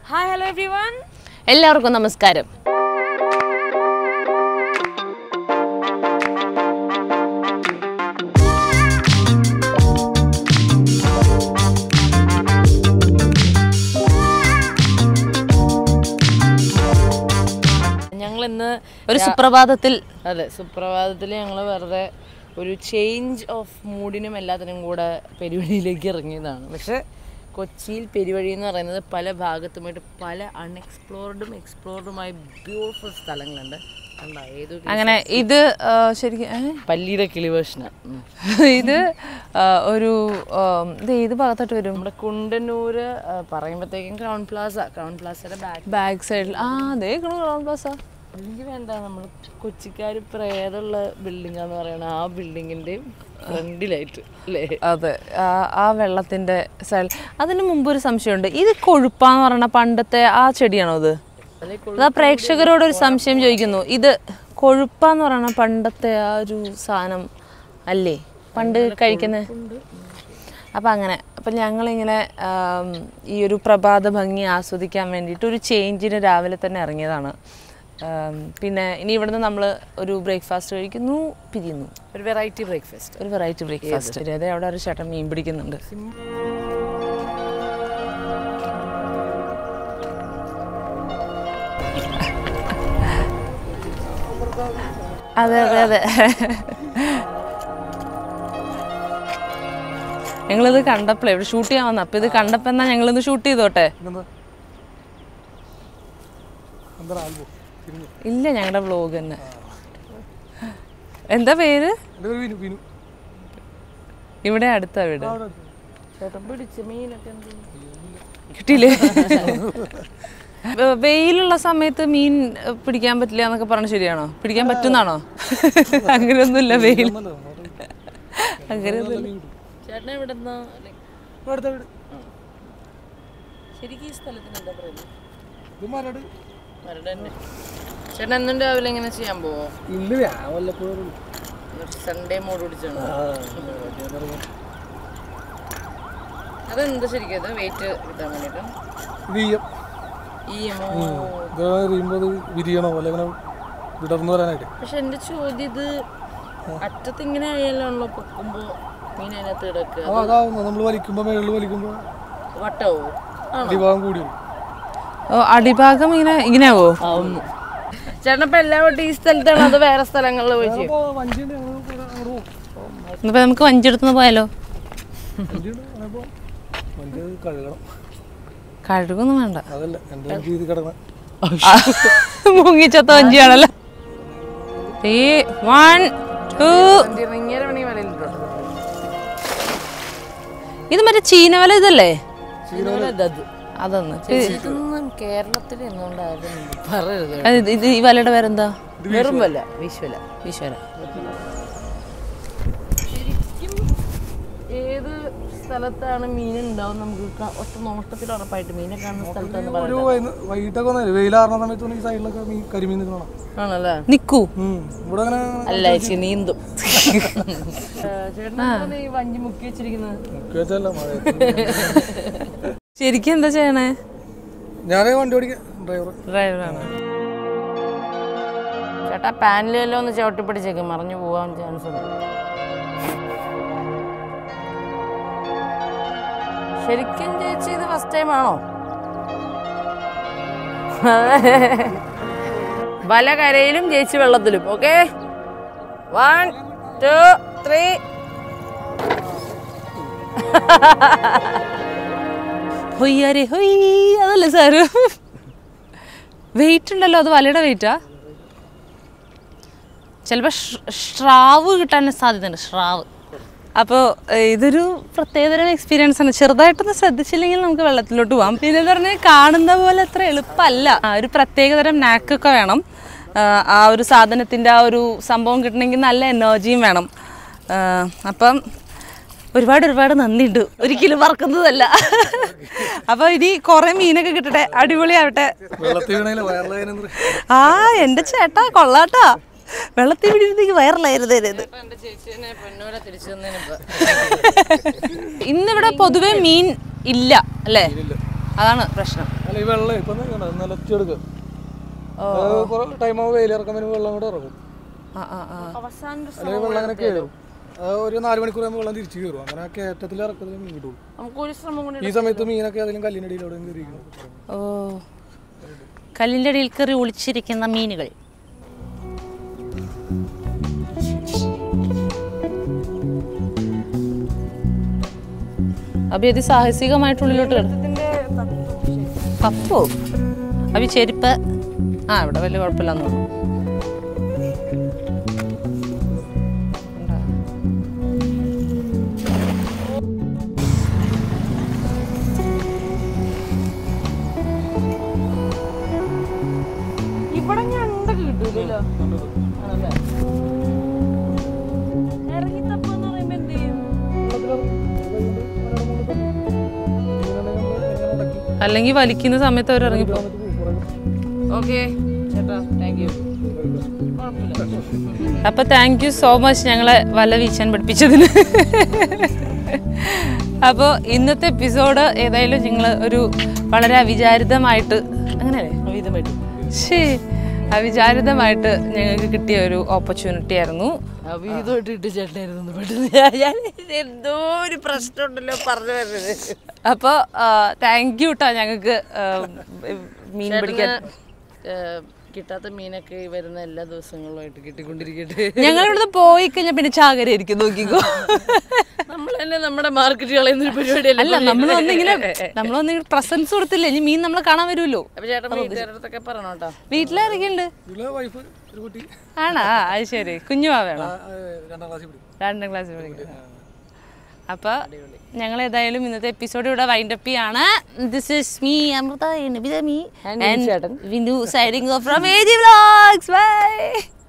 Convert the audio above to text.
Hi hello every one എല്ലാവർക്കും നമസ്കാരം ഞങ്ങൾ ഇന്ന് ഒരു സുപ്രഭാതത്തിൽ അതെ സുപ്രഭാതത്തിൽ ഞങ്ങൾ വെറുതെ ഒരു ചേഞ്ച് ഓഫ് മൂഡിനും എല്ലാത്തിനും കൂടെ പെരുവഴിയിലേക്ക് ഇറങ്ങിയതാണ് പക്ഷെ കൊച്ചിയിൽ പെരുവഴി എന്ന് പറയുന്നത് പല ഭാഗത്തുമായിട്ട് പല അൺഎക്സ്പ്ലോർഡും എക്സ്പ്ലോർഡുമായ ബ്യൂട്ടിഫുൾ സ്ഥലങ്ങളുണ്ട് കണ്ടോ ഏതോ അങ്ങനെ ഇത് ആ, ശരിക്കും ഏ? പല്ലിയുടെ കിളി വേർഷനാണ് ഇത് ആ, ഒരു ആ, ഇത് ഏത് ഭാഗത്തോട്ട് വരും നമ്മുടെ കുണ്ടന്നൂര് ആ, പറയുമ്പോഴത്തേക്കും ക്രൗൺ പ്ലാസ ക്രൗൺ പ്ലാസയുടെ ബാക്ക് ബാക്ക് സൈഡിൽ ആ അതേ ക്രൗൺ പ്ലാസ എനിക്ക് വേണ്ട നമ്മൾ കൊച്ചിക്കാർ പ്രേതമുള്ള ബിൽഡിംഗ് എന്ന് പറയുന്ന ആ ബിൽഡിങ്ങിന്റെയും ഫ്രണ്ടിലായിട്ട് അല്ലേ അതെ ആ, ആ വെള്ളത്തിന്റെ സൈഡിൽ അതിന് മുമ്പ് ഒരു സംശയമുണ്ട് ഇത് കൊഴുപ്പാന്ന് പറയുന്ന പണ്ടത്തെ ആ ചെടിയാണോ ഇത് അതേ അതാ പ്രേക്ഷകരോട് ഒരു സംശയം ചോദിക്കുന്നു ഇത് കൊഴുപ്പാന്ന് പറയുന്ന പണ്ടത്തെ ആ ഒരു സാധനം അല്ലേ പണ്ട് കഴിക്കുന്നത് അപ്പം അങ്ങനെ അപ്പം ഞങ്ങളിങ്ങനെ ആം, ഈ ഒരു പ്രഭാത ഭംഗി ആസ്വദിക്കാൻ വേണ്ടിയിട്ട് ഒരു ചേഞ്ചിന് രാവിലെ തന്നെ ഇറങ്ങിയതാണ് ആം, പിന്നെ ഇനി ഇവിടുന്ന് നമ്മൾ ഒരു ബ്രേക്ക്ഫാസ്റ്റ് കഴിക്കുന്നു പിരിയുന്നു ഒരു വെറൈറ്റി ബ്രേക്ക്ഫാസ്റ്റ് ഒരു വെറൈറ്റി ബ്രേക്ക്ഫാസ്റ്റ് അതെ അവിടെ ഒരു ചേട്ടൻ മീൻ പിടിക്കുന്നുണ്ട് അതെ അതെ അതെ ഞങ്ങളിത് കണ്ടപ്പോഴേ ഇവിടെ ഷൂട്ട് ചെയ്യാൻ വന്ന അപ്പൊ ഇത് കണ്ടപ്പോ എന്നാ ഞങ്ങളിത് ഷൂട്ട് ചെയ്തോട്ടെ ഇല്ല ഞങ്ങളുടെ വ്ലോഗ് തന്നെ എന്താ പേര് ഇവിടെ അടുത്താ വീട് ചേട്ടൻ പിടിച്ച മീനൊക്കെ എന്ത് കിട്ടിയില്ലേ വെ- വെയിലുള്ള സമയത്ത് മീൻ ഏ, പിടിക്കാൻ പറ്റില്ല എന്നൊക്കെ പറഞ്ഞ ശരിയാണോ പിടിക്കാൻ പറ്റുന്നാണോ അങ്ങനെയൊന്നുമില്ല വെയിൽ അങ്ങനെയൊന്നുമില്ല ചേട്ടൻ എവിടെ ശരിക്കും ഈ സ്ഥലത്തിന് എന്താ പറയുന്നത് മരട് തന്നെ ചേട്ടൻ എന്നും രാവിലെ എങ്ങനെ ചെയ്യാൻ പോവോ ഇല്ല ഞാൻ വല്ലപ്പോഴും സൺഡേ മോഡ് പിടിച്ചാണ് അതെന്താ ശരിക്കും അത് വെയിറ്റ് കിട്ടാൻ വേണ്ടിട്ട് വിരിയം ഈ എമോ ഇത് എറിയുമ്പോൾ അത് വിരിയണോ അല്ലെ ഇങ്ങനെ വിടർന്നു വരാനായിട്ട് പക്ഷെ എന്റെ ചോദ്യം ഇത് അറ്റത്ത് ഇങ്ങനെ ആയാലാണല്ലോ പൊക്കുമ്പോ മീൻ അതിനകത്ത് കിടക്കുക അത് അതാവുന്നു നമ്മൾ വലിക്കുമ്പോൾ മേളിൽ വലിക്കുമ്പോൾ വട്ടാവോ ആണോ അടിഭാഗം കൂടി വരും ഓ അടിഭാഗം ഇങ്ങനെ ഇങ്ങനെയാവോ ആവുന്നു ചേട്ടൻ ഇപ്പൊ എല്ലാ വട്ടം ഈ സ്ഥലത്താണ് അത് വേറെ സ്ഥലങ്ങളിൽ പോയി ചെയ്യും അപ്പോൾ വഞ്ചിയുണ്ട് ഞങ്ങൾ അങ്ങോട്ട് പോകും ഇപ്പൊ നമുക്ക് വഞ്ചെടുത്തുനിന്ന് പോയാലോ വഞ്ചിയുണ്ട് അപ്പോൾ വഞ്ചി അത് കഴുകണം കഴുകൊന്നും വേണ്ട അതല്ല എൻ്റെ വഞ്ചി ഇത് കിടക്കണം മുങ്ങിച്ചത്ത വഞ്ചിയാണല്ലോ ത്രീ വൺ ടു ഇങ്ങനെ വേണമെങ്കിൽ വലയിലിട്ടോ ഇത് മറ്റേ ചീനവല ഇതല്ലേ അത് അതൊന്ന് ഇതൊന്നും കേരളത്തിൽ എന്നുകൊണ്ടായാലും പറയരുത് അത് ഇത് ഇത് ഈ വലയുടെ പേരെന്താ വെറും വല്ല വിശ്വല ഈശ്വര ശരിക്കും ഏത് സ്ഥലത്താണ് മീൻ ഉണ്ടാവും നമുക്ക് ക- ഒറ്റ നോട്ടത്തിൽ ഉറപ്പായിട്ട് മീനെ കാണുന്ന സ്ഥലത്താണ് ഒരു പറയുന്നത് വൈകുന്ന- വൈകിട്ടൊക്കെ വന്നാല് വെയിലാറുന്ന സമയത്ത് ഈ സൈഡിലൊക്കെ മീൻ കരിമീൻ നിൽക്കണം ആണല്ലേ നിക്കൂ ഇവിടെ അങ്ങനെ അല്ല ചേച്ചി നീന്തും ചേട്ടൻ ഈ വഞ്ചി മുക്കി വെച്ചിരിക്കുന്നത് കേട്ടല്ല മഴ ശരിക്കും എന്താ ചെയ്യണേ ഞാനേ വണ്ടി ഓടിക്കാം ഡ്രൈവർ ഡ്രൈവറാണ് ചേട്ടാ പാനിലെല്ലാം ഒന്ന് ചവിട്ടി പിടിച്ചേക്ക് മറിഞ്ഞു പോകാൻ ചാൻസ് ഉണ്ട് ശരിക്കും ചേച്ചി ഇത് ഫസ്റ്റ് ടൈം ആണോ വല കരയിലും ചേച്ചി വെള്ളത്തിലും ഓക്കെ വൺ ടു ത്രീ ഹൊയ്യാരെ ഹൊയ് അതല്ലേ സാറ് വെയിറ്റ് ഉണ്ടല്ലോ അത് വലയുടെ വെയിറ്റാ ചിലപ്പോൾ ഷ്രാവ് കിട്ടാൻ സാധ്യതയുണ്ട് ഷ്രാവ് അപ്പോൾ ഇതൊരു പ്രത്യേകതരം എക്സ്പീരിയൻസ് ആണ് ചെറുതായിട്ടൊന്ന് ശ്രദ്ധിച്ചില്ലെങ്കിൽ നമുക്ക് വെള്ളത്തിലോട്ട് പോകാം പിന്നെ എന്ന് പറഞ്ഞാൽ കാണുന്ന പോലെ അത്ര എളുപ്പമല്ല ആ, ഒരു പ്രത്യേകതരം നാക്കൊക്കെ വേണം ആ, ആ ഒരു സാധനത്തിൻ്റെ ആ ഒരു സംഭവം കിട്ടണമെങ്കിൽ നല്ല എനർജിയും വേണം ആ, അപ്പം ഒരുപാട് ഒരുപാട് നന്ദിയുണ്ട് ഒരിക്കലും മറക്കുന്നതല്ല അപ്പോൾ ഇനി കുറേ മീനൊക്കെ കിട്ടട്ടെ അടിപൊളിയാവട്ടെ വെള്ളത്തിൽ വീണേല് വയറിലായിരുന്നു ആ എൻ്റെ ചേട്ടാ കൊള്ളാട്ടാ വെള്ളത്തിൽ പിടിയിരുന്നെങ്കിൽ വയറിലായിരുന്നേ എന്റെ ചേച്ചിനെ പൊന്നൂരെ തിരിച്ചു തന്നതിനിപ്പോ ഇന്നിവിടെ പൊതുവെ മീൻ ഇല്ല അല്ലേ അതാണ് പ്രശ്നം അല്ല ഈ വെള്ളം ഇപ്പൊ നിലച്ചെടുക്കുക കുറെ ടൈം ആവുമ്പോൾ വെയിലിറക്കുമ്പോൾ വെള്ളം കൂടെ ഇറങ്ങും ആ ആ ആ അവസാനം ഒരു അല്ലെങ്കിൽ വെള്ളം അങ്ങനെ കയറും അത് ഒരു നാല് മണിക്കൂർ ആകുമ്പോൾ വെള്ളം തിരിച്ചു കയറും അങ്ങനെ ആ കയറ്റത്തിൽ ഇറക്കത്തിൽ മീൻ കിട്ടുള്ളൂ നമുക്ക് ഒരു ശ്രമം കൂടി ഈ സമയത്ത് മീനൊക്കെ അതിലും കല്ലിനടിയിലൂടെ കയറിയിരിക്കണം ഓ കല്ലിൻ്റെ അടിയിൽ കയറി ഒളിച്ചിരിക്കുന്ന മീനുകൾ അഭി അത് സാഹസികമായിട്ടുള്ളിലോട്ട് കിടക്കും പപ്പോ അഭി ചെരുപ്പ് ആ ഇവിടെ വലിയ കുഴപ്പമില്ലെന്ന് തോന്നുന്നു ഉണ്ടോ? ഇവിടെ ഞണ്ടൊക്കെ കിട്ടൂലല്ലോ ആണല്ലേ ഇറങ്ങിത്തപ്പെന്ന് പറയുമ്പോ എന്ത് ചെയ്യും അല്ലെങ്കിൽ വലിക്കുന്ന സമയത്ത് അവർ ഇറങ്ങി പോകും ഓക്കെ ചേട്ടാ താങ്ക് യു കുഴപ്പമില്ല അപ്പൊ താങ്ക് യു സോ മച്ച് ഞങ്ങളെ വല വീശാൻ പഠിപ്പിച്ചതിന് അപ്പോൾ ഇന്നത്തെ എപ്പിസോഡ് ഏതായാലും നിങ്ങൾ ഒരു വളരെ അവിചാരിതമായിട്ട് അങ്ങനെയല്ലേ അവിധമായിട്ട് ശേ അവിചാരിതമായിട്ട് ഞങ്ങൾക്ക് കിട്ടിയ ഒരു ഓപ്പർച്യൂണിറ്റി ആയിരുന്നു അവിധമായിട്ട് ഇട്ട് ചേട്ടനായിരുന്നു പെട്ടെന്ന് ഞാൻ- ഞാൻ എന്തോ ഒരു പ്രശ്നം ഉണ്ടല്ലോ പറഞ്ഞു വരുന്നത് അപ്പോൾ താങ്ക് യു കേട്ടോ ഞങ്ങൾക്ക് മീൻ പിടിക്കാൻ ഏഹ്, കിട്ടാത്ത മീനൊക്കെ ഈ വരുന്ന എല്ലാ ദിവസങ്ങളുമായിട്ട് കിട്ടിക്കൊണ്ടിരിക്കട്ടെ ഞങ്ങൾ ഇവിടുന്ന് പോയി കഴിഞ്ഞാൽ പിന്നെ ചാകരയായിരിക്കും നോക്കിക്കോ നമ്മൾ തന്നെ നമ്മുടെ മാർക്കറ്റ് കളയുന്ന പരിപാടിയല്ല അല്ല നമ്മൾ ഒന്നിങ്ങനെ നമ്മൾ ഒന്നിങ്ങനെ പ്രസൻസ് കൊടുത്തില്ല ഇനി മീൻ നമ്മളെ കാണാൻ വരുമല്ലോ അപ്പൊ ചേട്ടൻ വീട്ടുകാരുടെ അടുത്തൊക്കെ പറയണം കേട്ടോ വീട്ടിലാരൊക്കെയുണ്ട് ഇതിലെ വൈഫ് ഒരു കുട്ടി ആണാ അത് ശരി കുഞ്ഞുമാ വേണം ആ, ആ, രണ്ടാം ക്ലാസ്സിൽ പഠിക്കും രണ്ടാം ക്ലാസ്സിൽ പഠിക്കുന്നത് അപ്പോൾ ഞങ്ങൾ ഏതായാലും ഇന്നത്തെ എപ്പിസോഡ് ഇവിടെ വൈൻഡപ്പ് ചെയ്യാണ് this is me Amrita me And Vinu ചേട്ടൻ. Vinu signing off from A G vlogs by